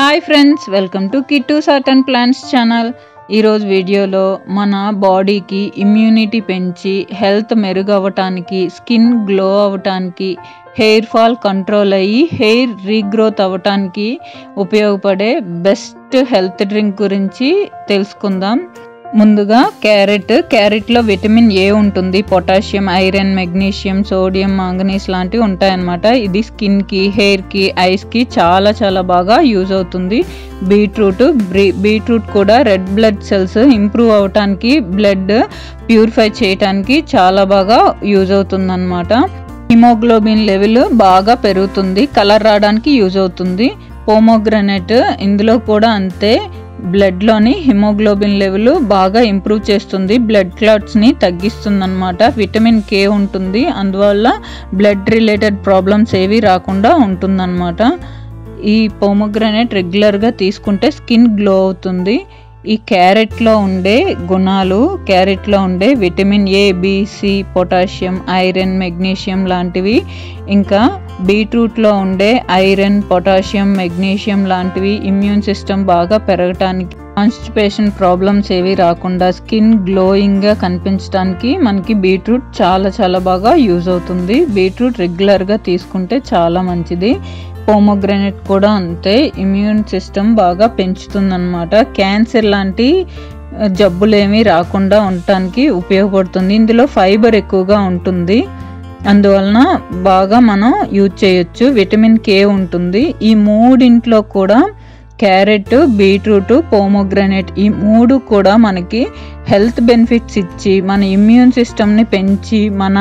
hi friends welcome to Kittu certain plans channel ఈరోజు వీడియోలో మన బాడీకి ఇమ్యూనిటీ పెంచి హెల్త్ మెరుగవటానికి స్కిన్ గ్లో అవ్వటానికి హెయిర్ ఫాల్ కంట్రోల్ అయ్యి హెయిర్ రీగ్రోత్ అవ్వటానికి ఉపయోగపడే బెస్ట్ హెల్త్ డ్రింక్ గురించి తెలుసుకుందాం ముందుగా క్యారెట్ క్యారెట్లో విటమిన్ ఏ ఉంటుంది potassium iron magnesium sodium manganese లాంటివి ఉంటాయన్నమాట ఇది స్కిన్కి హెయిర్కి ఐస్కి చాలా చాలా బాగా యూజ్ అవుతుంది బీట్రూట్ బీట్రూట్ కూడా రెడ్ బ్లడ్ సెల్స్ ఇంప్రూవ్ అవటానికి బ్లడ్ ప్యూరిఫై చేయటానికి చాలా బాగా యూజ్ అవుతుంది హిమోగ్లోబిన్ లెవెల్ బాగా పెరుగుతుంది కలర్ రావడానికి యూజ్ అవుతుంది పోమోగ్రనెట్ ఇందులో కూడా అంతే బ్లడ్లోని హిమోగ్లోబిన్ లెవెల్ బాగా ఇంప్రూవ్ చేస్తుంది బ్లడ్ క్లాట్స్ని తగ్గిస్తుంది అనమాట విటమిన్ కే ఉంటుంది అందువల్ల బ్లడ్ రిలేటెడ్ ప్రాబ్లమ్స్ ఏవి రాకుండా ఉంటుందన్నమాట ఈ పోమోగ్రనేట్ రెగ్యులర్గా తీసుకుంటే స్కిన్ గ్లో అవుతుంది ఈ క్యారెట్లో ఉండే గుణాలు క్యారెట్లో ఉండే vitamin A B C potassium iron magnesium లాంటివి ఇంకా బీట్రూట్లో ఉండే ఐరన్ పొటాషియం మెగ్నీషియం లాంటివి ఇమ్యూన్ సిస్టమ్ బాగా పెరగటానికి కాన్స్టిపేషన్ ప్రాబ్లమ్స్ ఏవి రాకుండా స్కిన్ గ్లోయింగ్గా కనిపించడానికి మనకి బీట్రూట్ చాలా చాలా బాగా యూజ్ అవుతుంది బీట్రూట్ రెగ్యులర్గా తీసుకుంటే చాలా మంచిది పోమోగ్రనేట్ కూడా అంతే ఇమ్యూన్ సిస్టమ్ బాగా పెంచుతుందన్నమాట క్యాన్సర్ లాంటి జబ్బులేమీ రాకుండా ఉండటానికి ఉపయోగపడుతుంది ఇందులో ఫైబర్ ఎక్కువగా ఉంటుంది అందువలన బాగా మనం యూజ్ చేయొచ్చు విటమిన్ కే ఉంటుంది ఈ మూడింట్లో కూడా క్యారెట్ బీట్రూట్ పోమోగ్రనేట్ ఈ మూడు కూడా మనకి హెల్త్ బెనిఫిట్స్ ఇచ్చి మన ఇమ్యూన్ సిస్టమ్ని పెంచి మన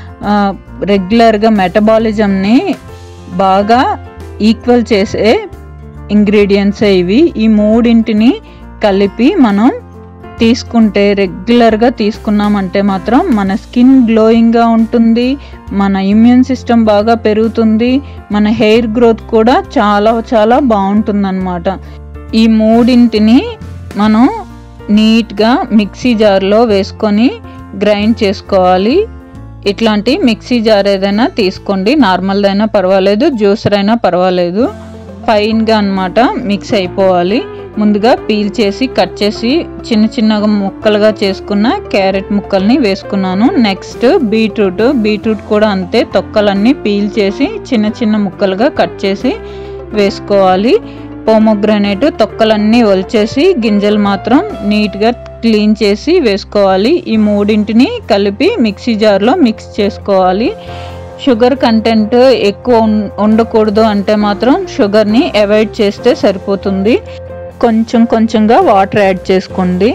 రెగ్యులర్గా మెటబాలిజంని బాగా ఈక్వల్ చేసే ఇంగ్రీడియంట్స్ ఇవి ఈ మూడింటిని కలిపి మనం తీసుకుంటే రెగ్యులర్గా తీసుకున్నామంటే మాత్రం మన స్కిన్ గ్లోయింగ్గా ఉంటుంది మన ఇమ్యూన్ సిస్టమ్ బాగా పెరుగుతుంది మన హెయిర్ గ్రోత్ కూడా చాలా చాలా బాగుంటుందన్నమాట ఈ మూడింటిని మనం నీట్గా మిక్సీ జార్లో వేసుకొని గ్రైండ్ చేసుకోవాలి ఇట్లాంటి మిక్సీ జార్ ఏదైనా తీసుకోండి నార్మల్దైనా పర్వాలేదు జ్యూసర్ అయినా పర్వాలేదు ఫైన్గా అనమాట మిక్స్ అయిపోవాలి ముందుగా పీల్ చేసి కట్ చేసి చిన్న చిన్నగా ముక్కలుగా చేసుకున్న క్యారెట్ ముక్కల్ని వేసుకున్నాను నెక్స్ట్ బీట్రూట్ బీట్రూట్ కూడా అంతే తొక్కలన్నీ పీల్ చేసి చిన్న చిన్న ముక్కలుగా కట్ చేసి వేసుకోవాలి పోమోగ్రనేట్ తొక్కలన్నీ ఒలిచేసి గింజలు మాత్రం నీట్గా క్లీన్ చేసి వేసుకోవాలి ఈ మూడింటిని కలిపి మిక్సీ జార్లో మిక్స్ చేసుకోవాలి షుగర్ కంటెంట్ ఎక్కువ ఉండకూడదు అంటే మాత్రం షుగర్ని అవాయిడ్ చేస్తే సరిపోతుంది కొంచెం కొంచెంగా వాటర్ యాడ్ చేసుకోండి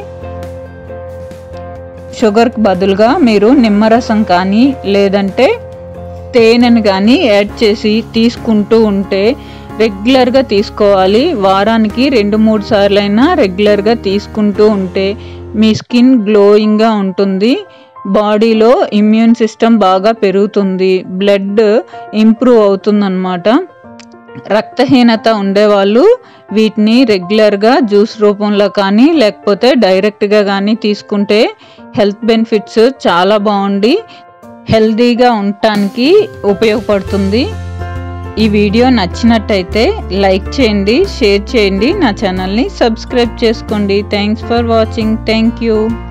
షుగర్కి బదులుగా మీరు నిమ్మరసం కానీ లేదంటే తేనెను కానీ యాడ్ చేసి తీసుకుంటూ ఉంటే రెగ్యులర్గా తీసుకోవాలి వారానికి రెండు మూడు సార్లైనా రెగ్యులర్గా తీసుకుంటూ ఉంటే మీ స్కిన్ గ్లోయింగ్గా ఉంటుంది బాడీలో ఇమ్యూన్ సిస్టమ్ బాగా పెరుగుతుంది బ్లడ్ ఇంప్రూవ్ అవుతుందన్నమాట రక్తహీనత ఉండేవాళ్ళు వీటిని రెగ్యులర్గా జ్యూస్ రూపంలో కానీ లేకపోతే డైరెక్ట్గా కానీ తీసుకుంటే హెల్త్ బెనిఫిట్స్ చాలా బాగుండి హెల్తీగా ఉండటానికి ఉపయోగపడుతుంది ఈ వీడియో నచ్చినట్టయితే లైక్ చేయండి షేర్ చేయండి నా ఛానల్ని సబ్స్క్రైబ్ చేసుకోండి thanks for watching thank you